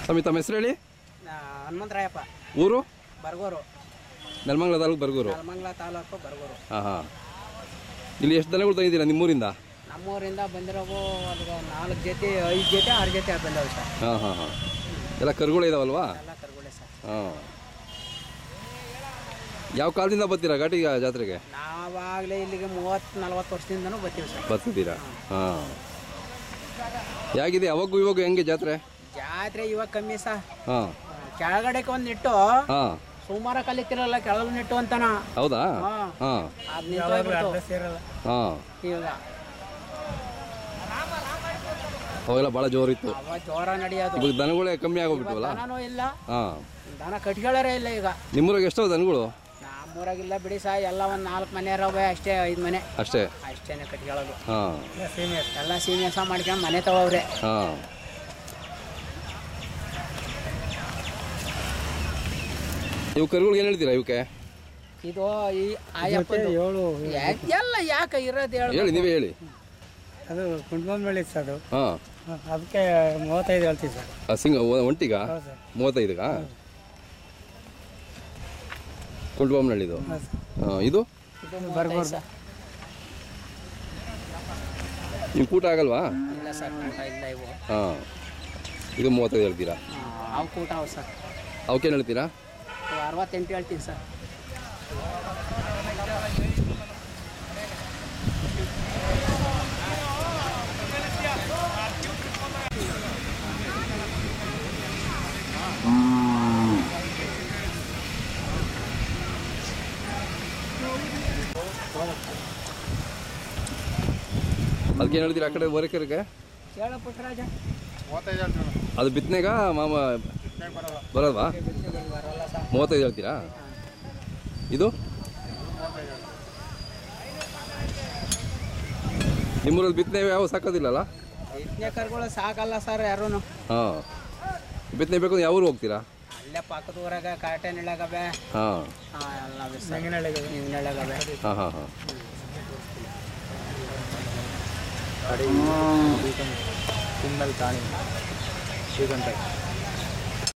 ಸ್ವಾಮಿ ತಮ್ಮ ಹೆಸರು ಹೇಳಿ ಹನುಮಂತರಾಯಪ್ಪ ಊರು ಬರ್ಗೋರು ನೆಲಮಂಗಲ ತಾಲೂಕು ಬರ್ಗೂರು ನೆಲಮಂಗಲ ತಾಲೂಕು ಬರ್ಗೋರು ಹಾಂ ಹಾಂ ಇಲ್ಲಿ ಎಷ್ಟು ದನಗಳು ತಂದಿದ್ದೀರಾ ನಿಮ್ಮೂರಿಂದ ನಮ್ಮೂರಿಂದ ಬಂದಿರೋವು ಅಲ್ಲಿಗೆ ನಾಲ್ಕು ಜೊತೆ ಐದು ಜೊತೆ ಆರು ಜೊತೆ ಬಂದವು ಸರ್ ಹಾಂ ಹಾಂ ಹಾಂ ಎಲ್ಲ ಕರುಗಳು ಇದಾವಲ್ವಾ ಎಲ್ಲ ಕರ್ಗೊಳ್ಳಿ ಸರ್ ಹಾಂ ಯಾವ ಕಾಲದಿಂದ ಬರ್ತೀರಾ ಘಾಟಿ ಜಾತ್ರೆಗೆ ನಾವಾಗಲೇ ಇಲ್ಲಿಗೆ ಮೂವತ್ತು ನಲ್ವತ್ತು ವರ್ಷದಿಂದನೂ ಬರ್ತೀವಿ ಸರ್ ಬರ್ತಿದ್ದೀರಾ ಹಾಂ ಹೇಗಿದೆ ಅವಾಗೂ ಇವಾಗ ಹೆಂಗೆ ಜಾತ್ರೆ ಜಾತ್ರೆ ಇವಾಗ ಕಮ್ಮಿ ಸರ್ ಹಾಂ ಕೆಳಗಡೆಗೆ ಒಂದು ನಿಟ್ಟು ಹಾಂ ಸುಮಾರ ಕಲಿತಿರಲ್ಲ ಕೆಳಗೆ ನಿಟ್ಟು ಅಂತಾನ ಹೌದಾ ಹಾಂ ಹಾಂ ಅದು ನಿಂತೋಗ್ಬಿಡ್ತು ಹಾಂ ಇವಾಗ ಅವಾಗೆಲ್ಲ ಭಾಳ ಜೋರಿತ್ತು ಅವ ಜೋರ ನಡೆಯೋದು ಇವಾಗ ದನಗಳೇ ಕಮ್ಮಿ ಆಗೋಗ್ಬಿಟ್ವಲ್ಲ ದನನೂ ಇಲ್ಲ ಹಾಂ ದನ ಕಟ್ಕೊಳ್ಳೋರೇ ಇಲ್ಲ ಈಗ ನಿಮ್ಮೂರಾಗ ಎಷ್ಟೋ ದನಗಳು ನಮ್ಮೂರಾಗಿಲ್ಲ ಬಿಡಿ ಸಾ ಎಲ್ಲ ಒಂದು ನಾಲ್ಕು ಮನೆ ಇರೋವೆ ಅಷ್ಟೇ ಐದು ಮನೆ ಅಷ್ಟೇ ಅಷ್ಟೇನೆ ಕಟ್ಕೊಳ್ಳೋದು ಹಾಂ ಎಲ್ಲ ಸೀಮೆಸ ಮಾಡ್ಕೊಂಡು ಮನೆ ತಗೋವ್ರೆ ಹಾಂ ಇವು ಕರುಗಳಿಗೆ ಏನು ಹೇಳ್ತೀರಾ ಇವಕ್ಕೆ ಇದು ಈ ಆಯಪ್ಪ ಏಳು ಎಲ್ಲ ಯಾಕೆ ಇರೋದು ಹೇಳು ಹೇಳಿ ನೀವೇ ಹೇಳಿ ಅದು ಕುಂಡ್ಬಂದ್ ಬೆಳೆ ಸರ್ ಅದು ಹಾಂ ಹ, ಅದಕ್ಕೆ ಮೂವತ್ತೈದು ಹೇಳ್ತೀವಿ ಸರ್ ಸಿಂಗ ಒಂಟಿಗ ಹೌದು ಸರ್ ಮೂವತ್ತೈದುಗ ಕುಂಡ್ಬೊಮ್ಮನಹಳ್ಳಿದು ಹಾಂ ಸರ್ ಹಾಂ ಇದು ಇದು ಮೂವತ್ತೈದು ಸರ್. ನೀವು ಕೂಟ ಆಗಲ್ವಾ ಇಲ್ಲ ಸರ್ ಕೂಟ ಇಲ್ಲ ಇವು ಹಾಂ ಇದು ಮೂವತ್ತೈದು ಹೇಳ್ತೀರಾ ಆ, ಅವು ಕೂಟ ಅವು ಸರ್ ಅವಕ್ಕೇನು ಹೇಳ್ತೀರಾ ಇವು ಅರವತ್ತೆಂಟು ಹೇಳ್ತೀನಿ ಸರ್ ಅದಕ್ಕೇನು ಹೇಳ್ತೀರಾ ಆ ಕಡೆ ಓರೆಕರಿಗೆ ಹೇಳ ಪುಟ್ಟರಾಜ ಅದು ಬಿತ್ತನೆಗ ಮಾಮ ಬರೋಲ್ವಾ ಬರೋಲ್ಲ ಸರ್ ಮೂವತ್ತೈದು ಹೇಳ್ತೀರಾ ಇದು ನಿಮ್ಮೂರಲ್ಲಿ ಬಿತ್ತನೆ ಯಾವ ಸಾಕೋದಿಲ್ಲಲ್ಲ ಇದ್ನೇ ಕರ್ಗಳು ಸಾಕಲ್ಲ ಸರ್ ಯಾರೂ ಹಾಂ ಬಿತ್ತನೆ ಬೇಕು ಅಂದ್ರೆ ಯಾವ ಊರು ಹೋಗ್ತೀರಾ ಅಲ್ಲೇ ಪಕ್ಕದ ಊರಾಗ ಕಾಟನ್ ಇಳಗವೆ ಹಾಂ ಎಲ್ಲ ಹಿಂಗಳೆಗವೆ ಹಾಂ ಹಾಂ ಹಾಂ ತಿಮ್ಮಲ್ ತಾಣಿ ಶ್ರೀಗಂಧ